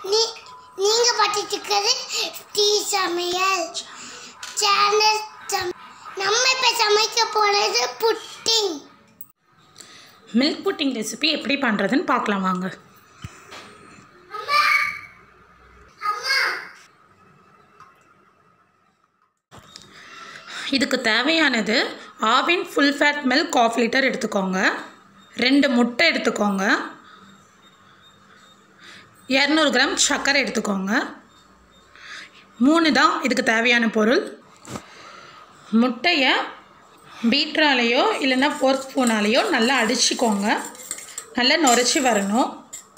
நீ நீங்க பார்த்துட்டு இருக்கிறது டீ சமையல் சேனல் சம் நம்ம இப்போ சமைக்க போகிறது புட்டிங் மில்க் புட்டிங் ரெசிபி எப்படி பண்ணுறதுன்னு பார்க்கலாம் வாங்க இதுக்கு தேவையானது Aavin full fat milk half litre எடுத்துக்கோங்க ரெண்டு முட்டை எடுத்துக்கோங்க இரநூறு கிராம் சர்க்கரை எடுத்துக்கோங்க மூணு தான் இதுக்கு தேவையான பொருள் முட்டையை பீட்ராலேயோ இல்லைன்னா ஃபோர்க் ஸ்பூனாலேயோ நல்லா அடிச்சுக்கோங்க நல்லா நுரைச்சி வரணும்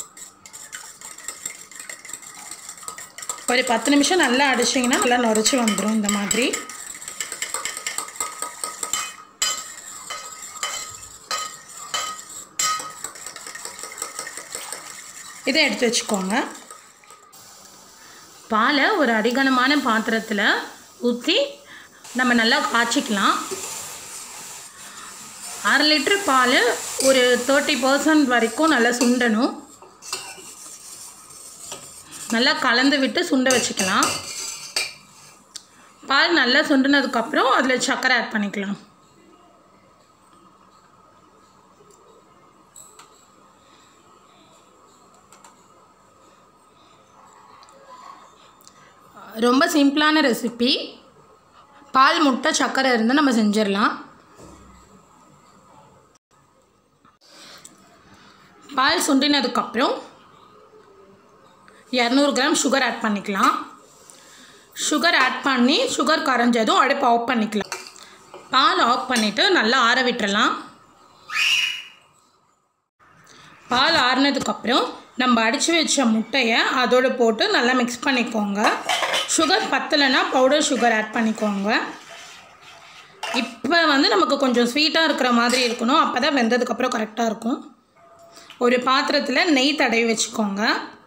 ஒரு பத்து நிமிஷம் நல்லா அடிச்சிங்கன்னா நல்லா நுரைச்சி வந்துடும் இந்த மாதிரி இதை எடுத்து வச்சுக்கோங்க பாலை ஒரு அடிகனமான பாத்திரத்தில் ஊற்றி நம்ம நல்லா காய்ச்சிக்கலாம் அரை லிட்டர் பால் ஒரு தேர்ட்டி பர்சன்ட் வரைக்கும் நல்லா சுண்டணும் நல்லா கலந்து விட்டு சுண்ட வச்சுக்கலாம் பால் நல்லா சுண்டினதுக்கப்புறம் அதில் சர்க்கரை ஆட் பண்ணிக்கலாம் ரொம்ப சிம்பிளான ரெசிபி பால் முட்டை சர்க்கரை இருந்தால் நம்ம செஞ்சிடலாம் பால் சுண்டினதுக்கப்புறம் இரநூறு கிராம் சுகர் ஆட் பண்ணிக்கலாம் சுகர் ஆட் பண்ணி சுகர் கரைஞ்சதும் அடுப்பு ஆஃப் பண்ணிக்கலாம் பால் ஆஃப் பண்ணிவிட்டு நல்லா ஆற விட்டுறலாம் பால் ஆறுனதுக்கப்புறம் நம்ம அடித்து வச்ச முட்டையை அதோடு போட்டு நல்லா மிக்ஸ் பண்ணிக்கோங்க சுகர் பத்தலைன்னா பவுடர் சுகர் ஆட் பண்ணிக்கோங்க இப்போ வந்து நமக்கு கொஞ்சம் ஸ்வீட்டாக இருக்கிற மாதிரி இருக்கணும் அப்போ தான் வெந்ததுக்கப்புறம் கரெக்டாக இருக்கும் ஒரு பாத்திரத்தில் நெய் தடவி வச்சுக்கோங்க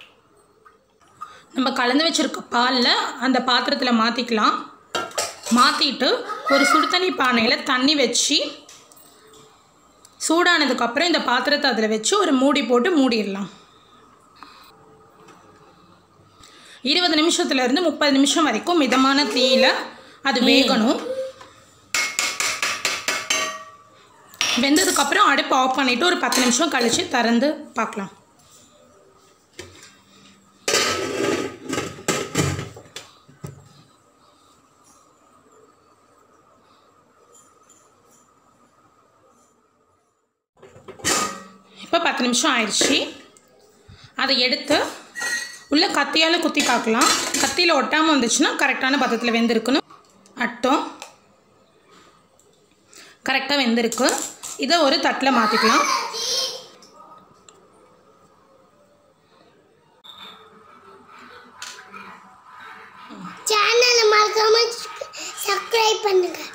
நம்ம கலந்து வச்சுருக்க பாலில் அந்த பாத்திரத்தில் மாற்றிக்கலாம் மாற்றிட்டு ஒரு சுடுதண்ணி பானையில் தண்ணி வச்சு சூடானதுக்கப்புறம் இந்த பாத்திரத்தை அதில் வச்சு ஒரு மூடி போட்டு மூடிடலாம் இருபது நிமிஷத்துலேருந்து முப்பது நிமிஷம் வரைக்கும் மிதமான தீயில் அது வேகணும் வெந்ததுக்கப்புறம் அடுப்பு ஆஃப் பண்ணிவிட்டு ஒரு பத்து நிமிஷம் கழித்து திறந்து பார்க்கலாம் இப்போ பத்து நிமிஷம் ஆயிடுச்சு அதை எடுத்து உள்ளே கத்தியால் குத்தி பார்க்கலாம் கத்தியில் ஒட்டாமல் வந்துச்சுன்னா கரெக்டான பதத்தில் வெந்திருக்குன்னு அட்டம் கரெக்டாக வெந்திருக்கு இதை ஒரு தட்டில் மாற்றிக்கலாம் சேனலை மறக்காம சப்ஸ்கிரைப் பண்ணுங்க